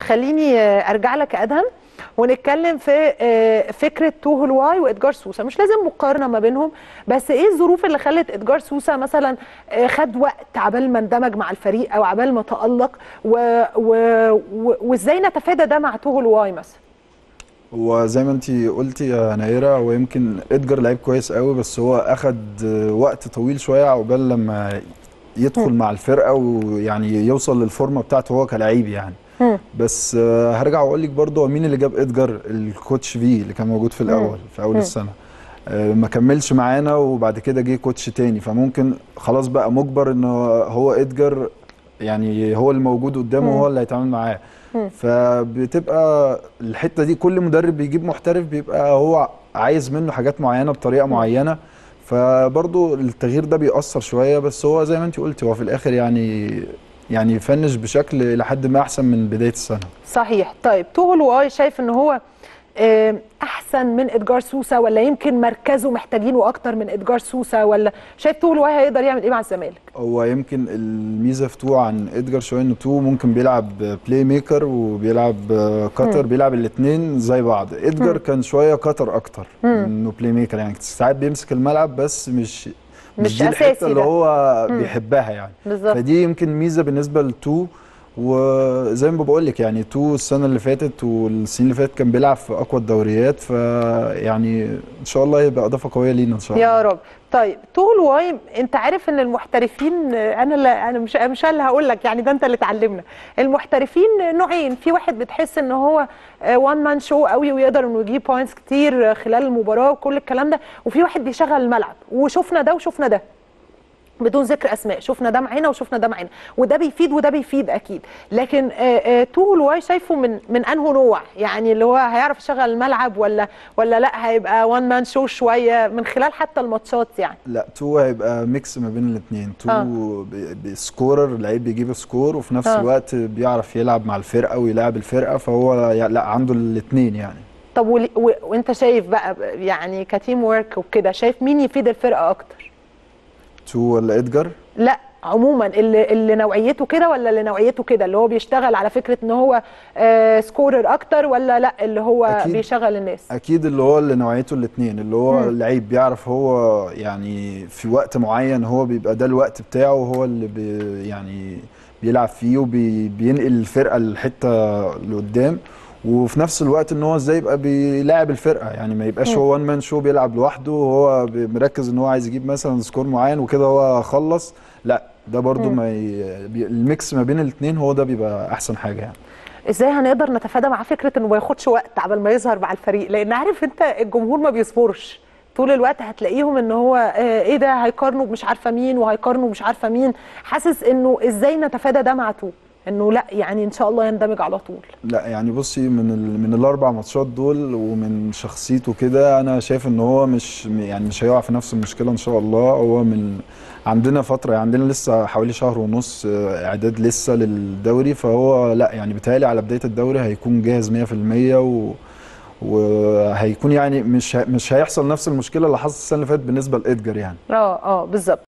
خليني آه، ارجع لك يا ادهم ونتكلم في آه، فكره تو هلواي وادجار سوسا مش لازم مقارنه ما بينهم بس ايه الظروف اللي خلت ادجار سوسا مثلا آه، خد وقت عبال ما اندمج مع الفريق او عبال ما تالق و- و- و- وازاي نتفادى ده مع تو هلواي مثلا هو زي ما انت قلتي يا نايرة هو يمكن ادجار لعيب كويس قوي بس هو اخد وقت طويل شويه عقبال لما يدخل مع الفرقه ويعني يوصل للفورمه بتاعته هو كلاعب يعني مم. بس آه، هرجع واقول لك برضه هو مين اللي جاب ادجار الكوتش في اللي كان موجود في الاول في اول مم. السنه آه، ما كملش معانا وبعد كده جه كوتش تاني فممكن خلاص بقى مجبر ان هو ادجار يعني هو اللي موجود قدامه مم. هو اللي هيتعامل معاه مم. فبتبقى الحته دي كل مدرب بيجيب محترف بيبقى هو عايز منه حاجات معينه بطريقه معينه فبرضه التغيير ده بيأثر شويه بس هو زي ما انت قلتي هو في الاخر يعني يعني فنش بشكل لحد ما احسن من بدايه السنه صحيح طيب تو هلواي شايف ان هو آه، احسن من ادجار سوسا ولا يمكن مركزه محتاجينه اكتر من ادجار سوسا ولا شايف تو هلواي هيقدر يعمل ايه مع الزمالك هو يمكن الميزه في تو عن ادجار شويه ان تو ممكن بيلعب بلاي ميكر وبيلعب كاتر بيلعب الاثنين زي بعض ادجار كان شويه كاتر اكتر انه بلاي ميكر يعني ساعات بيمسك الملعب بس مش مش دي أساسي الحته اللي ده. هو بيحبها يعني بالظبط فدي يمكن ميزه بالنسبه لتو وزي ما بقول لك يعني تو السنه اللي فاتت والسنين اللي فاتت كان بيلعب في اقوى الدوريات فيعني ان شاء الله يبقى اضافه قويه لينا ان شاء الله يا رب طيب تو هلواي انت عارف ان المحترفين آه، انا اللي انا مش مش أنا اللي هقول لك يعني ده انت اللي تعلمنا المحترفين نوعين في واحد بتحس ان هو وان مان شو قوي ويقدر انه يجيب بوينتس كتير آه، خلال المباراه وكل الكلام ده وفي واحد بيشغل الملعب وشفنا ده وشفنا ده بدون ذكر اسماء شفنا ده معانا وشفنا ده معانا وده بيفيد وده بيفيد اكيد لكن آه، آه، تو هلواي شايفه من من انه نوع يعني اللي هو هيعرف يشغل الملعب ولا ولا لا هيبقى وان مان شو شويه من خلال حتى الماتشات يعني لا تو هيبقى ميكس ما بين الاثنين تو آه. ب- بسكورر لعيب بيجيب سكور وفي نفس آه. الوقت بيعرف يلعب مع الفرقه ويلعب الفرقه فهو يع- لا عنده الاثنين يعني طب ول- و... وانت شايف بقى يعني كتيم ورك وكده شايف مين يفيد الفرقه اكتر تو ولا ادجار لا عموما اللي, اللي نوعيته كده ولا اللي نوعيته كده اللي هو بيشتغل على فكره ان هو آه سكورر اكتر ولا لا اللي هو أكيد. بيشغل الناس اكيد اللي هو اللي نوعيته الاثنين اللي هو مم. اللعيب بيعرف هو يعني في وقت معين هو بيبقى ده الوقت بتاعه هو اللي بي يعني بيلعب فيه وبينقل الفرقه الحته اللي قدام وفي نفس الوقت ان هو ازاي يبقى بيلاعب الفرقه يعني ما يبقاش هو وان مان شو بيلعب لوحده وهو بي- مركز ان هو عايز يجيب مثلا سكور معين وكده هو خلص لا ده برضو ما ي... بي- الميكس ما بين الاثنين هو ده بيبقى احسن حاجه يعني ازاي هنقدر نتفادى مع فكره انه ما ياخدش وقت عبال ما يظهر مع الفريق لان عارف انت الجمهور ما بيصبرش طول الوقت هتلاقيهم ان هو آه ايه ده هيقارنوا بمش عارفه مين وهيقارنوا مش عارفه مين حاسس انه ازاي نتفادى ده مع تو انه لا يعني ان شاء الله يندمج على طول لا يعني بصي من ال... من الاربع ماتشات دول ومن شخصيته كده انا شايف ان هو مش يعني مش هيقع في نفس المشكله ان شاء الله هو من عندنا فتره يعني عندنا لسه حوالي شهر ونص آه، اعداد لسه للدوري فهو لا يعني بيتهيألي على بدايه الدوري هيكون جاهز 100% و وهيكون يعني مش ه... مش هيحصل نفس المشكله اللي حصلت السنه اللي فاتت بالنسبه لادجار يعني اه اه بالظبط